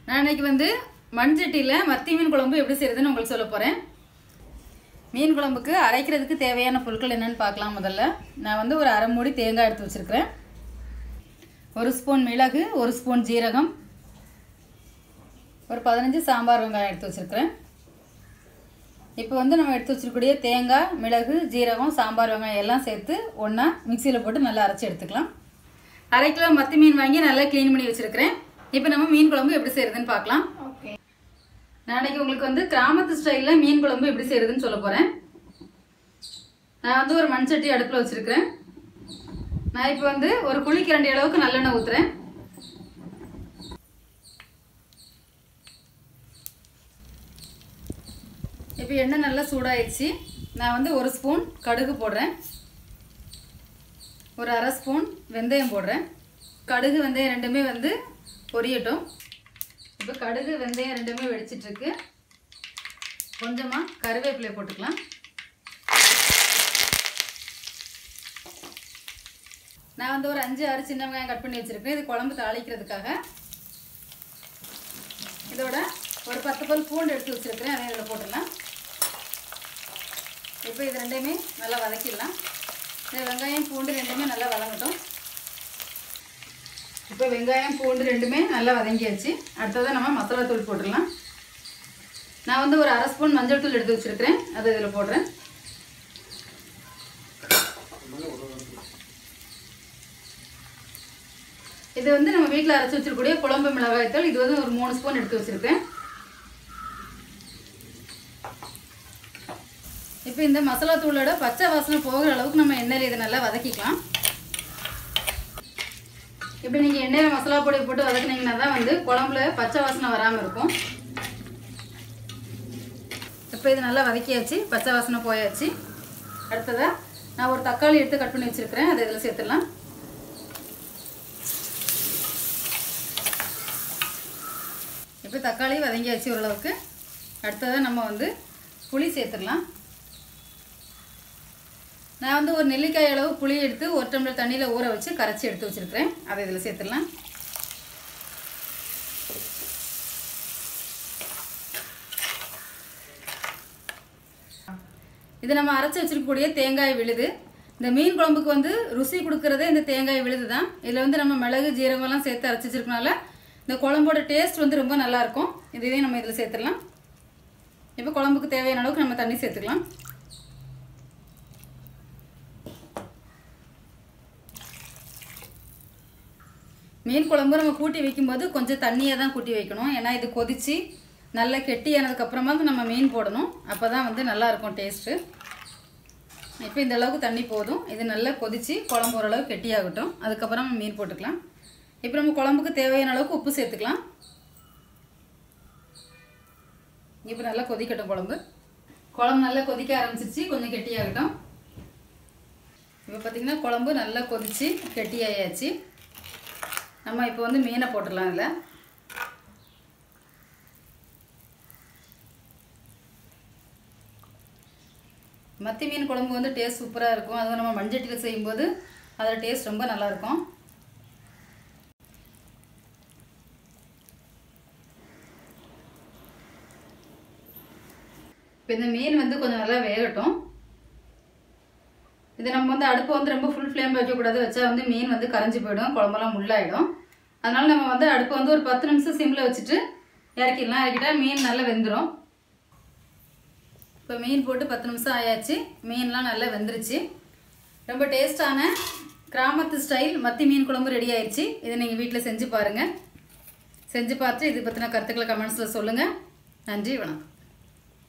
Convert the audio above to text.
நான் இன்னைக்கு வந்து மண்சட்டியில் மத்தி மீன் குழம்பு எப்படி செய்யறதுன்னு உங்களுக்கு சொல்ல போகிறேன் மீன் குழம்புக்கு அரைக்கிறதுக்கு தேவையான பொருட்கள் என்னன்னு பார்க்கலாம் முதல்ல நான் வந்து ஒரு அரை மூடி தேங்காய் எடுத்து வச்சுருக்கிறேன் ஒரு ஸ்பூன் மிளகு ஒரு ஸ்பூன் ஜீரகம் ஒரு பதினஞ்சு சாம்பார் வெங்காயம் எடுத்து வச்சுருக்கிறேன் இப்போ வந்து நம்ம எடுத்து வச்சிருக்கக்கூடிய தேங்காய் மிளகு ஜீரகம் சாம்பார் வெங்காயம் எல்லாம் சேர்த்து ஒன்றா மிக்சியில் போட்டு நல்லா அரைச்சி எடுத்துக்கலாம் அரை கிலோ மத்தி மீன் வாங்கி நல்லா க்ளீன் பண்ணி வச்சுருக்கிறேன் இப்போ நம்ம மீன் குழம்பு எப்படி செய்யறதுன்னு பார்க்கலாம் ஓகே நாளைக்கு உங்களுக்கு வந்து கிராமத்து ஸ்டைலில் மீன் குழம்பு எப்படி செய்யறதுன்னு சொல்ல போகிறேன் நான் வந்து ஒரு மண் சட்டி அடுப்பில் வச்சுருக்கிறேன் நான் இப்போ வந்து ஒரு குழிக்கரண்டி அளவுக்கு நல்லெண்ணெய் ஊற்றுறேன் இப்போ எண்ணெய் நல்லா சூடாயிடுச்சு நான் வந்து ஒரு ஸ்பூன் கடுகு போடுறேன் ஒரு அரை ஸ்பூன் வெந்தயம் போடுறேன் கடுகு வெந்தயம் ரெண்டுமே வந்து பொரியட்டும் இப்போ கடுகு வெந்தயம் ரெண்டுமே வெடிச்சிட்டு இருக்கு கொஞ்சமாக கருவேப்பிலை போட்டுக்கலாம் நான் வந்து ஒரு அஞ்சு ஆறு சின்ன வெங்காயம் கட் பண்ணி வச்சிருக்கேன் இது குழம்பு தாளிக்கிறதுக்காக இதோட ஒரு பத்து பல் பூண்டு எடுத்து வச்சிருக்கிறேன் அதையும் இதில் போட்டுடலாம் இப்போ இது ரெண்டையுமே நல்லா வதக்கிடலாம் இந்த வெங்காயம் பூண்டு ரெண்டுமே நல்லா வதங்கட்டும் இப்போ வெங்காயம் பூண்டு ரெண்டுமே நல்லா வதங்கியாச்சு அடுத்ததாக நம்ம மசாலா தூள் போட்டுடலாம் நான் வந்து ஒரு அரை ஸ்பூன் மஞ்சள் தூள் எடுத்து வச்சுருக்கிறேன் அதை இதில் போடுறேன் இது வந்து நம்ம வீட்டில் அரைச்சி வச்சிருக்கக்கூடிய குழம்பு மிளகாய் தூள் இது வந்து ஒரு மூணு ஸ்பூன் எடுத்து வச்சுருக்கேன் இப்போ இந்த மசாலா தூளோட பச்சை வாசனை போகிற அளவுக்கு நம்ம எண்ணெயில் இதை நல்லா வதக்கிக்கலாம் இப்படி நீங்கள் எண்ணெயில் மசாலா பொடி போட்டு வதக்குனீங்கன்னா தான் வந்து குழம்புல பச்சை வாசனை வராமல் இருக்கும் இப்போ இது நல்லா வதக்கியாச்சு பச்சை வாசனை போயாச்சு அடுத்ததாக நான் ஒரு தக்காளி எடுத்து கட் பண்ணி வச்சுருக்கிறேன் அதை இதில் சேர்த்துடலாம் இப்போ தக்காளி வதங்கியாச்சு ஓரளவுக்கு அடுத்ததாக நம்ம வந்து புளி சேர்த்துடலாம் நான் வந்து ஒரு நெல்லிக்காய் அளவு புளி எடுத்து ஒரு டம்ளர் தண்ணியில் ஊற வச்சு கரைச்சி எடுத்து வச்சுருக்கிறேன் அதை இதில் சேர்த்துடலாம் இது நம்ம அரைச்சி வச்சிருக்கக்கூடிய தேங்காய் விழுது இந்த மீன் குழம்புக்கு வந்து ருசி கொடுக்கறதே இந்த தேங்காய் விழுது தான் இதில் வந்து நம்ம மிளகு ஜீரகம்லாம் சேர்த்து அரைச்சி வச்சிருக்கனால இந்த குழம்போட டேஸ்ட் வந்து ரொம்ப நல்லாயிருக்கும் இதையும் நம்ம இதில் சேர்த்துடலாம் இப்போ குழம்புக்கு தேவையான அளவுக்கு நம்ம தண்ணி சேர்த்துக்கலாம் மீன் குழம்பு நம்ம கூட்டி வைக்கும்போது கொஞ்சம் தண்ணியை தான் கூட்டி வைக்கணும் ஏன்னா இது கொதித்து நல்லா கெட்டியானதுக்கப்புறமா நம்ம மீன் போடணும் அப்போ தான் வந்து நல்லா இருக்கும் டேஸ்ட்டு இப்போ இந்த அளவுக்கு தண்ணி போதும் இது நல்லா கொதித்து குழம்பு ஓரளவு கெட்டியாகட்டும் அதுக்கப்புறம் நம்ம மீன் போட்டுக்கலாம் இப்போ நம்ம குழம்புக்கு தேவையான அளவுக்கு உப்பு சேர்த்துக்கலாம் இப்போ நல்லா கொதிக்கட்டும் குழம்பு குழம்பு நல்லா கொதிக்க ஆரம்பிச்சிருச்சு கொஞ்சம் கெட்டியாகட்டும் இப்போ பார்த்திங்கன்னா குழம்பு நல்லா கொதித்து கெட்டியாயாச்சு நம்ம இப்போ வந்து மீனை போட்டுடலாம் இதில் மத்தி மீன் குழம்பு வந்து டேஸ்ட் சூப்பராக இருக்கும் அதுவும் நம்ம மண்சட்டியில் செய்யும்போது அதோட டேஸ்ட் ரொம்ப நல்லாயிருக்கும் இப்போ இந்த மீன் வந்து கொஞ்சம் நல்லா வேகட்டும் இது நம்ம வந்து அடுப்பு வந்து ரொம்ப ஃபுல் ஃப்ளேம் வைக்கக்கூடாது வச்சா வந்து மீன் வந்து கரைஞ்சி போயிடும் குழம்பெல்லாம் முள்ளாயிடும் அதனால நம்ம வந்து அடுப்பு வந்து ஒரு பத்து நிமிஷம் சிம்மில் வச்சுட்டு இறக்கிடலாம் இறக்கிட்டா மீன் நல்லா வெந்துடும் இப்போ மீன் போட்டு பத்து நிமிஷம் ஆயாச்சு மீன்லாம் நல்லா வெந்துருச்சு ரொம்ப டேஸ்டான கிராமத்து ஸ்டைல் மத்தி மீன் குழம்பு ரெடி ஆயிடுச்சு இதை நீங்கள் வீட்டில் செஞ்சு பாருங்கள் செஞ்சு பார்த்து இது பற்றின கருத்துக்களை கமெண்ட்ஸில் சொல்லுங்கள் நன்றி வணக்கம்